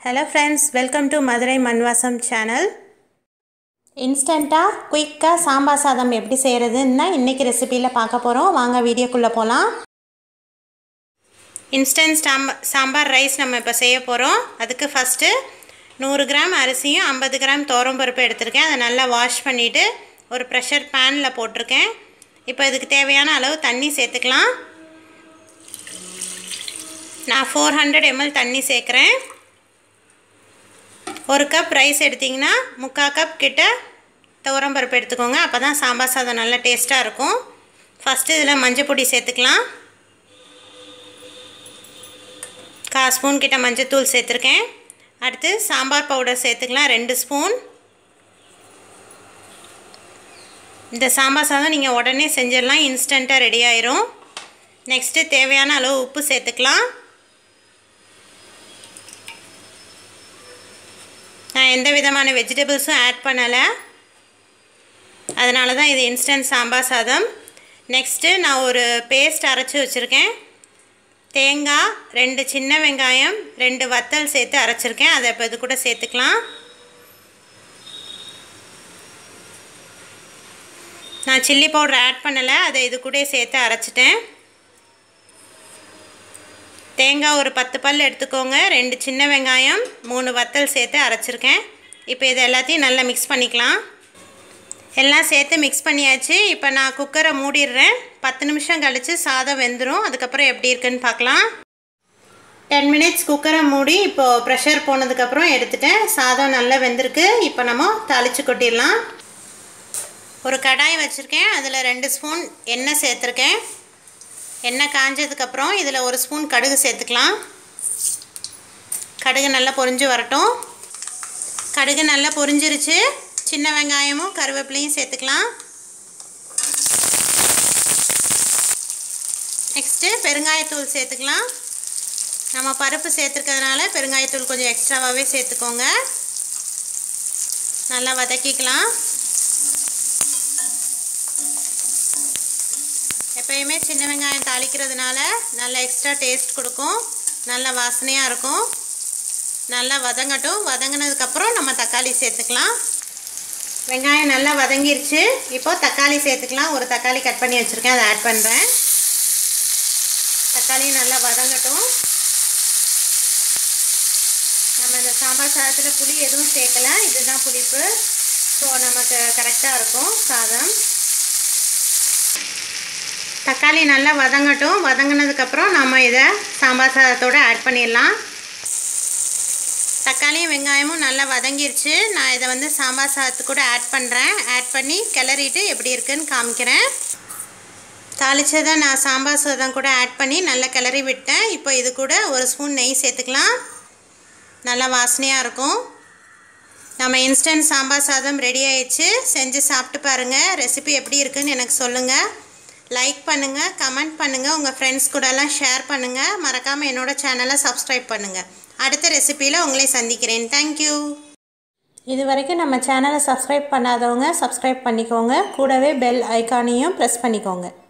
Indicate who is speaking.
Speaker 1: hello friends welcome to Madurai Manvasam channel இன்ஸ்டண்ட்டாக குயிக்காக சாம்பார் சாதம் எப்படி செய்கிறதுன்னு இன்றைக்கி ரெசிபியில் பார்க்க போகிறோம் வாங்க வீடியோக்குள்ளே போகலாம் இன்ஸ்டன்ட் சாம்பா சாம்பார் ரைஸ் நம்ம இப்போ செய்ய போகிறோம் அதுக்கு ஃபஸ்ட்டு நூறு கிராம் அரிசியும் ஐம்பது கிராம் பருப்பு எடுத்திருக்கேன் அதை நல்லா வாஷ் பண்ணிவிட்டு ஒரு ப்ரெஷர் பேனில் போட்டிருக்கேன் இப்போ இதுக்கு தேவையான அளவு தண்ணி சேர்த்துக்கலாம் நான் ஃபோர் ஹண்ட்ரட் எம்எல் தண்ணி சேர்க்குறேன் ஒரு கப் ரைஸ் எடுத்திங்கன்னா முக்கால் கப் கிட்ட துவரம்பருப்பு எடுத்துக்கோங்க அப்போ தான் சாம்பார் சாதம் நல்லா டேஸ்ட்டாக இருக்கும் ஃபஸ்ட்டு இதில் மஞ்சள் பொடி சேர்த்துக்கலாம் கால் ஸ்பூன் கிட்ட மஞ்சத்தூள் சேர்த்துருக்கேன் அடுத்து சாம்பார் பவுடர் சேர்த்துக்கலாம் ரெண்டு ஸ்பூன் இந்த சாம்பார் சாதம் நீங்கள் உடனே செஞ்சிடலாம் இன்ஸ்டண்ட்டாக ரெடி ஆயிரும் நெக்ஸ்ட்டு தேவையான அளவு உப்பு சேர்த்துக்கலாம் நான் எந்த விதமான வெஜிடபிள்ஸும் ஆட் பண்ணலை அதனால தான் இது இன்ஸ்டன்ட் சாம்பார் சாதம் நெக்ஸ்ட்டு நான் ஒரு பேஸ்ட் அரைச்சி வச்சுருக்கேன் தேங்காய் ரெண்டு சின்ன வெங்காயம் ரெண்டு வத்தல் சேர்த்து அரைச்சிருக்கேன் அதை இப்போ இது கூட சேர்த்துக்கலாம் நான் சில்லி பவுடர் ஆட் பண்ணலை அதை இது கூட சேர்த்து அரைச்சிட்டேன் தேங்காய் ஒரு பத்து பல் எடுத்துக்கோங்க ரெண்டு சின்ன வெங்காயம் மூணு வத்தல் சேர்த்து அரைச்சிருக்கேன் இப்போ இது எல்லாத்தையும் நல்லா மிக்ஸ் பண்ணிக்கலாம் எல்லாம் சேர்த்து மிக்ஸ் பண்ணியாச்சு இப்போ நான் குக்கரை மூடிடுறேன் பத்து நிமிஷம் கழித்து சாதம் வெந்துடும் அதுக்கப்புறம் எப்படி இருக்குன்னு பார்க்கலாம் டென் மினிட்ஸ் குக்கரை மூடி இப்போது ப்ரெஷர் போனதுக்கப்புறம் எடுத்துட்டேன் சாதம் நல்லா வெந்திருக்கு இப்போ நம்ம தாளித்து கொட்டிடலாம் ஒரு கடாய் வச்சுருக்கேன் அதில் ரெண்டு ஸ்பூன் எண்ணெய் சேர்த்துருக்கேன் எண்ணெய் காஞ்சதுக்கப்புறம் இதில் ஒரு ஸ்பூன் கடுகு சேர்த்துக்கலாம் கடுகு நல்லா பொரிஞ்சு வரட்டும் கடுகு நல்லா பொரிஞ்சிருச்சு சின்ன வெங்காயமும் கருவேப்பிலையும் சேர்த்துக்கலாம் நெக்ஸ்ட்டு பெருங்காயத்தூள் சேர்த்துக்கலாம் நம்ம பருப்பு சேர்த்துருக்கிறதுனால பெருங்காயத்தூள் கொஞ்சம் எக்ஸ்ட்ராவாகவே சேர்த்துக்கோங்க நல்லா வதக்கிக்கலாம் எப்பயுமே சின்ன வெங்காயம் தாளிக்கிறதுனால நல்லா எக்ஸ்ட்ரா டேஸ்ட் கொடுக்கும் நல்ல வாசனையாக இருக்கும் நல்லா வதங்கட்டும் வதங்கினதுக்கப்புறம் நம்ம தக்காளி சேர்த்துக்கலாம் வெங்காயம் நல்லா வதங்கிருச்சு இப்போ தக்காளி சேர்த்துக்கலாம் ஒரு தக்காளி கட் பண்ணி வச்சுருக்கேன் அதை ஆட் பண்ணுறேன் தக்காளி நல்லா வதங்கட்டும் நம்ம இந்த சாம்பார் சாதத்தில் புளி எதுவும் சேர்க்கலை இதுதான் புளிப்பு ஸோ நமக்கு கரெக்டாக இருக்கும் சாதம் தக்காளி நல்லா வதங்கட்டும் வதங்கினதுக்கப்புறம் நம்ம இதை சாம்பார் சாதத்தோடு ஆட் பண்ணிடலாம் தக்காளியும் வெங்காயமும் நல்லா வதங்கிருச்சு நான் இதை வந்து சாம்பார் சாதத்து கூட ஆட் பண்ணுறேன் ஆட் பண்ணி கிளறிட்டு எப்படி இருக்குன்னு காமிக்கிறேன் தாளித்ததை நான் சாம்பார் சாதம் கூட ஆட் பண்ணி நல்லா கிளறி விட்டேன் இப்போ இது கூட ஒரு ஸ்பூன் நெய் சேர்த்துக்கலாம் நல்லா வாசனையாக இருக்கும் நம்ம இன்ஸ்டன்ட் சாம்பார் சாதம் ரெடி ஆயிடுச்சு செஞ்சு சாப்பிட்டு பாருங்கள் ரெசிபி எப்படி இருக்குன்னு எனக்கு சொல்லுங்கள் லைக் பண்ணுங்கள் கமெண்ட் பண்ணுங்கள் உங்கள் ஃப்ரெண்ட்ஸ் கூடலாம் ஷேர் பண்ணுங்கள் மறக்காமல் என்னோடய சேனலை சப்ஸ்கிரைப் பண்ணுங்கள் அடுத்த ரெசிப்பியில் உங்களை சந்திக்கிறேன் தேங்க்யூ இது வரைக்கும் நம்ம சேனலை சப்ஸ்கிரைப் பண்ணாதவங்க சப்ஸ்கிரைப் பண்ணிக்கோங்க கூடவே பெல் ஐக்கானையும் ப்ரெஸ் பண்ணிக்கோங்க